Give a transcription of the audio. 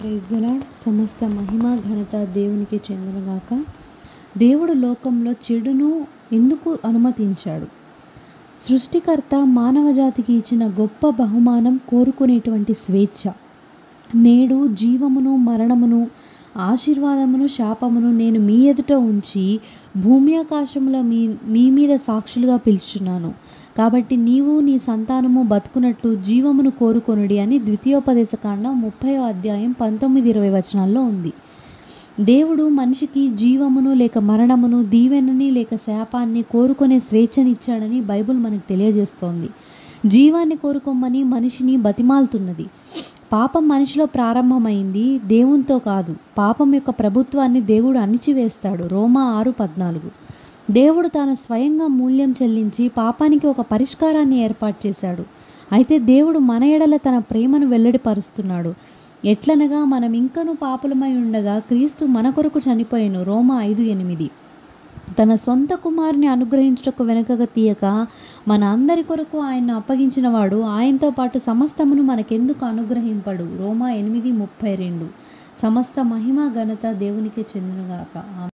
praise the lord సమస్త మహిమ ఘనత దేవునికి చెందునుగాక దేవుడు లోకంలో చెడును ఎందుకు అనుమతించాడు సృష్టికర్త మానవ జాతికి ఇచ్చిన గొప్ప బహుమానం కోరుకునేటువంటి స్వేచ్ఛ నేడు జీవమును మరణమును ఆశీర్వాదమును శాపమును నేను మీ ఎదుట ఉంచి భూమి ఆకాశముల మీ మీ మీద సాక్షులుగా పిలుచున్నాను కాబట్టి నీవు నీ సంతానము బతుకున్నట్లు జీవమును కోరుకొనుడి అని ద్వితీయోపదేశ కాండం ముప్పై అధ్యాయం పంతొమ్మిది ఇరవై వచనాల్లో ఉంది దేవుడు మనిషికి జీవమును లేక మరణమును దీవెనని లేక శాపాన్ని కోరుకునే స్వేచ్ఛనిచ్చాడని బైబుల్ మనకు తెలియజేస్తోంది జీవాన్ని కోరుకోమని మనిషిని బతిమాలుతున్నది పాపం మనిషిలో ప్రారంభమైంది దేవునితో కాదు పాపం యొక్క ప్రభుత్వాన్ని దేవుడు అణిచివేస్తాడు రోమా ఆరు పద్నాలుగు దేవుడు తాను స్వయంగా మూల్యం చెల్లించి పాపానికి ఒక పరిష్కారాన్ని ఏర్పాటు చేశాడు అయితే దేవుడు మన ఎడల తన ప్రేమను వెల్లడిపరుస్తున్నాడు ఎట్లనగా మనం ఇంకను పాపులమై ఉండగా క్రీస్తు మన కొరకు చనిపోయాను రోమా ఐదు ఎనిమిది తన సొంత కుమారుని అనుగ్రహించుటకు వెనుకగా తీయక మన అందరి కొరకు ఆయన్ను అప్పగించిన వాడు ఆయనతో పాటు సమస్తమును మనకెందుకు అనుగ్రహింపడు రోమా ఎనిమిది ముప్పై రెండు సమస్త మహిమ ఘనత దేవునికి చెందునుగాక